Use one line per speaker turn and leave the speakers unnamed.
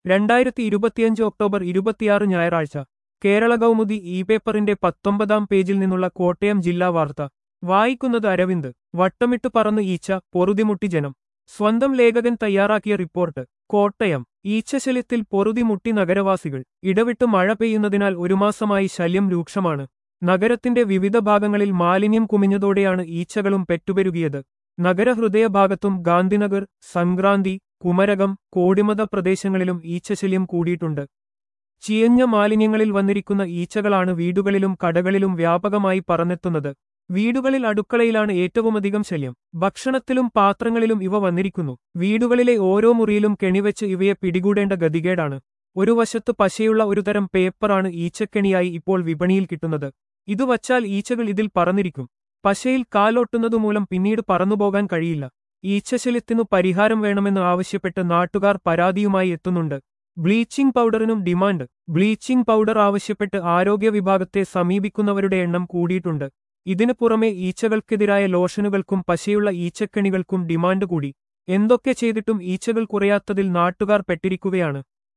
രണ്ടായിരത്തി ഇരുപത്തിയഞ്ച് ഒക്ടോബർ ഇരുപത്തിയാറ് ഞായറാഴ്ച കേരള കൗമുദി ഇ പേപ്പറിന്റെ പത്തൊമ്പതാം പേജിൽ നിന്നുള്ള കോട്ടയം ജില്ലാ വാർത്ത വായിക്കുന്നത് അരവിന്ദ് വട്ടമിട്ട് പറന്ന് ഈച്ച പൊറുതിമുട്ടി ജനം സ്വന്തം ലേഖകൻ തയ്യാറാക്കിയ റിപ്പോർട്ട് കോട്ടയം ഈച്ചശല്യത്തിൽ പൊറുതിമുട്ടി നഗരവാസികൾ ഇടവിട്ട് മഴ പെയ്യുന്നതിനാൽ ഒരു മാസമായി ശല്യം രൂക്ഷമാണ് നഗരത്തിന്റെ വിവിധ ഭാഗങ്ങളിൽ മാലിന്യം കുമിഞ്ഞതോടെയാണ് ഈച്ചകളും പെറ്റുപെരുകിയത് നഗരഹൃദയഭാഗത്തും ഗാന്ധിനഗർ സംക്രാന്തി കുമരകം കോടിമത പ്രദേശങ്ങളിലും ഈച്ചശല്യം കൂടിയിട്ടുണ്ട് ചിയഞ്ഞ മാലിന്യങ്ങളിൽ വന്നിരിക്കുന്ന ഈച്ചകളാണ് വീടുകളിലും കടകളിലും വ്യാപകമായി പറന്നെത്തുന്നത് വീടുകളിൽ അടുക്കളയിലാണ് ഏറ്റവുമധികം ശല്യം ഭക്ഷണത്തിലും പാത്രങ്ങളിലും ഇവ വന്നിരിക്കുന്നു വീടുകളിലെ ഓരോ മുറിയിലും കെണിവെച്ച് ഇവയെ പിടികൂടേണ്ട ഗതികേടാണ് ഒരു വശത്ത് പശയുള്ള ഒരു തരം പേപ്പറാണ് ഈച്ചക്കെണിയായി ഇപ്പോൾ വിപണിയിൽ കിട്ടുന്നത് ഇത് വച്ചാൽ ഈച്ചകൾ ഇതിൽ പറന്നിരിക്കും പശയിൽ കാലൊട്ടുന്നതുമൂലം പിന്നീട് പറന്നുപോകാൻ കഴിയില്ല ഈച്ചശല്യത്തിനു പരിഹാരം വേണമെന്ന് ആവശ്യപ്പെട്ട് നാട്ടുകാർ പരാതിയുമായി എത്തുന്നുണ്ട് ബ്ലീച്ചിംഗ് പൗഡറിനും ഡിമാൻഡ് ബ്ലീച്ചിംഗ് പൗഡർ ആവശ്യപ്പെട്ട് ആരോഗ്യ വിഭാഗത്തെ സമീപിക്കുന്നവരുടെ എണ്ണം കൂടിയിട്ടുണ്ട് ഇതിനു പുറമെ ഈച്ചകൾക്കെതിരായ ലോഷനുകൾക്കും പശയുള്ള ഈച്ചക്കെണികൾക്കും ഡിമാൻഡ് കൂടി എന്തൊക്കെ ചെയ്തിട്ടും ഈച്ചകൾ കുറയാത്തതിൽ നാട്ടുകാർ പെട്ടിരിക്കുകയാണ്